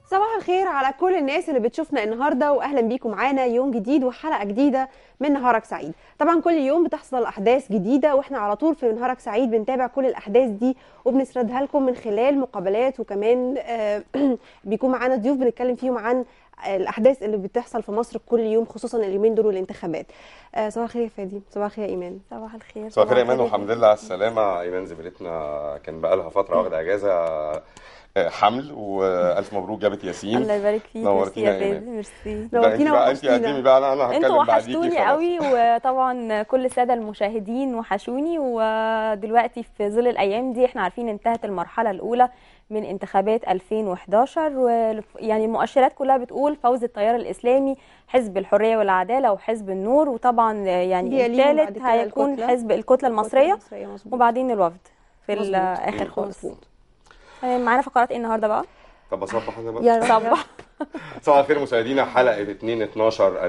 صباح الخير على كل الناس اللي بتشوفنا النهارده واهلا بيكم معانا يوم جديد وحلقه جديده من نهارك سعيد طبعا كل يوم بتحصل احداث جديده واحنا على طول في نهارك سعيد بنتابع كل الاحداث دي وبنسردها لكم من خلال مقابلات وكمان آه، بيكون معانا ضيوف بنتكلم فيهم عن الاحداث اللي بتحصل في مصر كل يوم خصوصا اليومين دول والانتخابات آه، صباح الخير يا فادي صباح الخير يا ايمان صباح الخير صباح الخير يا ايمان يا والحمد لله على السلامه ايمان زميلتنا كان بقالها فتره واخده اجازه آه، حمل والف مبروك جابت ياسين الله يبارك فيك ميرسي نورتينا يا يا إيمان. بيبي ميرسي ده انت نورتينا بقى انت وحشتينا. قدمي بقى انا انا انتوا هتكلم بعديكي وحشتوني خلاص. قوي وطبعا كل الساده المشاهدين وحشوني ودلوقتي في ظل الايام دي احنا عارفين انتهت المرحله الاولى من انتخابات 2011 ويعني المؤشرات كلها بتقول فوز التيار الاسلامي حزب الحريه والعداله وحزب النور وطبعا يعني بيليهم بعد الثالث كده هيكون الكتلة. حزب الكتله المصريه مظبوط. وبعدين الوفد في مظبوط. الاخر خالص مظبوط. معانا فقرات ايه النهارده بقى طب اصبح انا بقى يا رب صباح صباح الخير مشاهدينا حلقه 2 12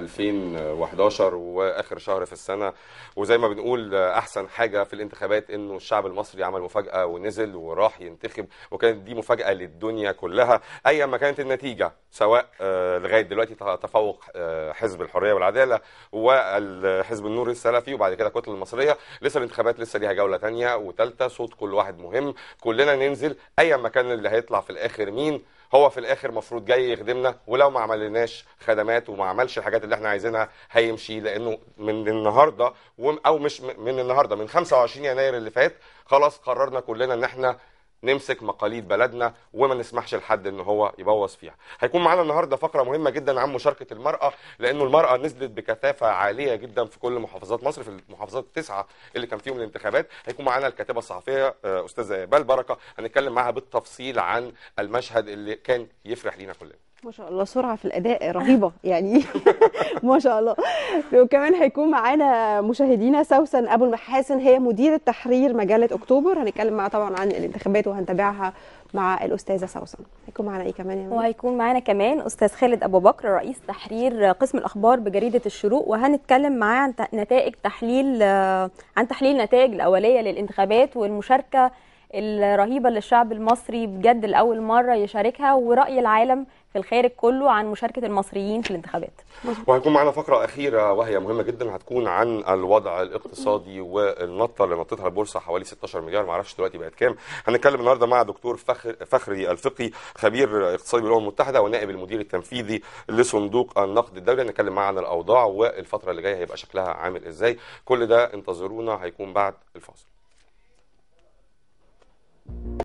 2011 واخر شهر في السنه وزي ما بنقول احسن حاجه في الانتخابات انه الشعب المصري عمل مفاجاه ونزل وراح ينتخب وكانت دي مفاجاه للدنيا كلها ايا ما كانت النتيجه سواء آه، لغايه دلوقتي تفوق آه، حزب الحريه والعداله والحزب النور السلفي وبعد كده الكتله المصريه لسه الانتخابات لسه ليها جوله ثانيه وثالثه صوت كل واحد مهم كلنا ننزل ايا ما كان اللي هيطلع في الاخر مين هو في الاخر مفروض جاي يخدمنا ولو ما عملناش خدمات وما عملش الحاجات اللي احنا عايزينها هيمشي لانه من النهارده وم- او مش م- من النهارده من 25 يناير اللي فات خلاص قررنا كلنا ان احنا نمسك مقاليد بلدنا وما نسمحش لحد ان هو يبوظ فيها. هيكون معانا النهارده فقره مهمه جدا عن مشاركه المراه لانه المراه نزلت بكثافه عاليه جدا في كل محافظات مصر في المحافظات التسعه اللي كان فيهم الانتخابات، هيكون معانا الكاتبه الصحفيه آه، استاذه اقبال بركه هنتكلم معاها بالتفصيل عن المشهد اللي كان يفرح لينا كلنا. ما شاء الله سرعة في الأداء رهيبة يعني ما شاء الله وكمان هيكون معانا مشاهدينا سوسن أبو المحاسن هي مديرة تحرير مجلة أكتوبر هنتكلم معاها طبعا عن الانتخابات وهنتابعها مع الأستاذة سوسن هيكون معانا إيه كمان يا مي؟ وهيكون معانا كمان استاذ خالد ابو بكر رئيس تحرير قسم الاخبار بجريده الشروق وهنتكلم معاه عن ت- نتائج تحليل آه، عن تحليل النتائج الاوليه للانتخابات والمشاركه الرهيبه للشعب المصري بجد لاول مره يشاركها وراي العالم في الخارج كله عن مشاركه المصريين في الانتخابات وهيكون معانا فقرة أخيرة وهي مهمة جدا هتكون عن الوضع الاقتصادي والنطة اللي نطتها البورصة حوالي 16 مليار معرفش دلوقتي بقت كام هنتكلم النهارده مع دكتور فخر فخري الفقي خبير اقتصادي بالأمم المتحدة ونائب المدير التنفيذي لصندوق النقد الدولي هنتكلم معاه عن الأوضاع والفترة اللي جاية هيبقى شكلها عامل إزاي كل ده انتظرونا هيكون بعد الفاصل